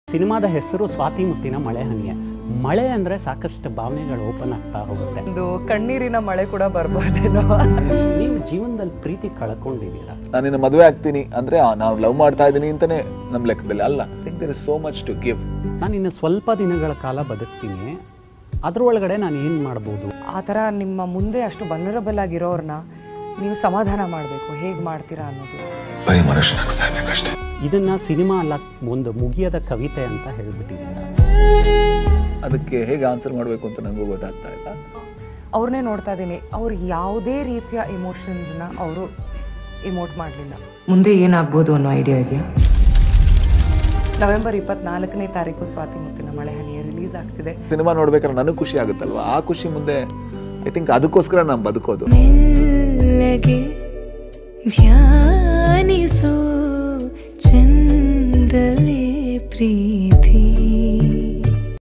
ಸಿನಿಮಾದ ಹೆಸರು ಸ್ವಾತಿ ಮುತ್ತಿನ ಮಳೆ ಹನಿಯ ಮಳೆ ಅಂದ್ರೆ ಸಾಕಷ್ಟು ಭಾವನೆಗಳು ಓಪನ್ ಆಗ್ತಾ ಹೋಗುತ್ತೆ ಒಂದು ಕಣ್ಣೀರಿನ ಮಳೆ ಕೂಡ ಬರ್ಬೋದೇನೋ ನೀವು ಜೀವನದಲ್ಲಿ ಪ್ರೀತಿ ಕಳ್ಕೊಂಡಿದ್ದೀರಾ ನಾನು ನಿನ್ನ ಮದುವೆ ಆಗ್ತೀನಿ ಅಂದ್ರೆ ಆ, ನಾವು ಲವ್ ಮಾಡ್ತಾ ಇದ್ದೀನಿ ಅಂತಾನೆ ನಮ್ಮ ಲೆಕ್ಕದಲ್ಲಿ ಅಲ್ಲ think there is so much to give ನಾನು ಇನ್ನು ಸ್ವಲ್ಪ ದಿನಗಳ ಕಾಲ ಬದುಕ್ತೀನಿ ಅದ್ರೊಳಗಡೆ ನಾನು ಏನು ಮಾಡ್ಬೋದು ಆ ಥರ ನಿಮ್ಮ ಮುಂದೆ ಅಷ್ಟು ವಲ್ನರಬಲ್ ಆಗಿರೋರ್ನ ನೀವು ಸಮಾಧಾನ ಮಾಡಬೇಕು ಹೇಗೆ ಮಾಡ್ತೀರಾ ಅನ್ನೋದು ಬರೀ ಮನುಷ್ಯನಾಗಿ ಸಾಯ್ಬೇಕಷ್ಟೇ ಇದನ್ನ ಸಿನಿಮಾ ಅಲ್ಲ ಒಂದು ಮುಗಿಯದ ಕವಿತೆ ಅಂತ ಹೇಳ್ಬಿಟ್ಟಿದ್ದೀರಾ ಅದಕ್ಕೆ ಹೇಗೆ ಆನ್ಸರ್ ಮಾಡಬೇಕು ಅಂತ ನನಗೂ ಗೊತ್ತಾಗ್ತಾ ಇಲ್ಲ ಅವ್ರನ್ನೇ ನೋಡ್ತಾ ಇದ್ದೀನಿ ಅವ್ರು ಯಾವುದೇ ರೀತಿಯ ಎಮೋಷನ್ಸ್ನ ಅವರು ಇಮೋಟ್ ಮಾಡಲಿಲ್ಲ ಮುಂದೆ ಏನಾಗ್ಬೋದು ಅನ್ನೋ ಐಡಿಯಾ ಇದೆಯಾ ನವೆಂಬರ್ ಇಪ್ಪತ್ನಾಲ್ಕನೇ ತಾರೀಕು ಸ್ವಾತಿ ಮುತ್ತಿನ ಮಳೆ ಹನಿಯ ರಿಲೀಸ್ ಆಗ್ತಿದೆ ಸಿನಿಮಾ ನೋಡ್ಬೇಕಾದ್ರೆ ನನಗೆ ಖುಷಿ ಆಗುತ್ತಲ್ವಾ ಆ ಖುಷಿ ಮುಂದೆ ಐ ಥಿಂಕ್ ಅದಕ್ಕೋಸ್ಕರ ನಾನು ಬದುಕೋದು ಮೆಲ್ಲಗೆ ಧ್ಯಾನಿಸೋ ಚಂದವೇ ಪ್ರೀತಿ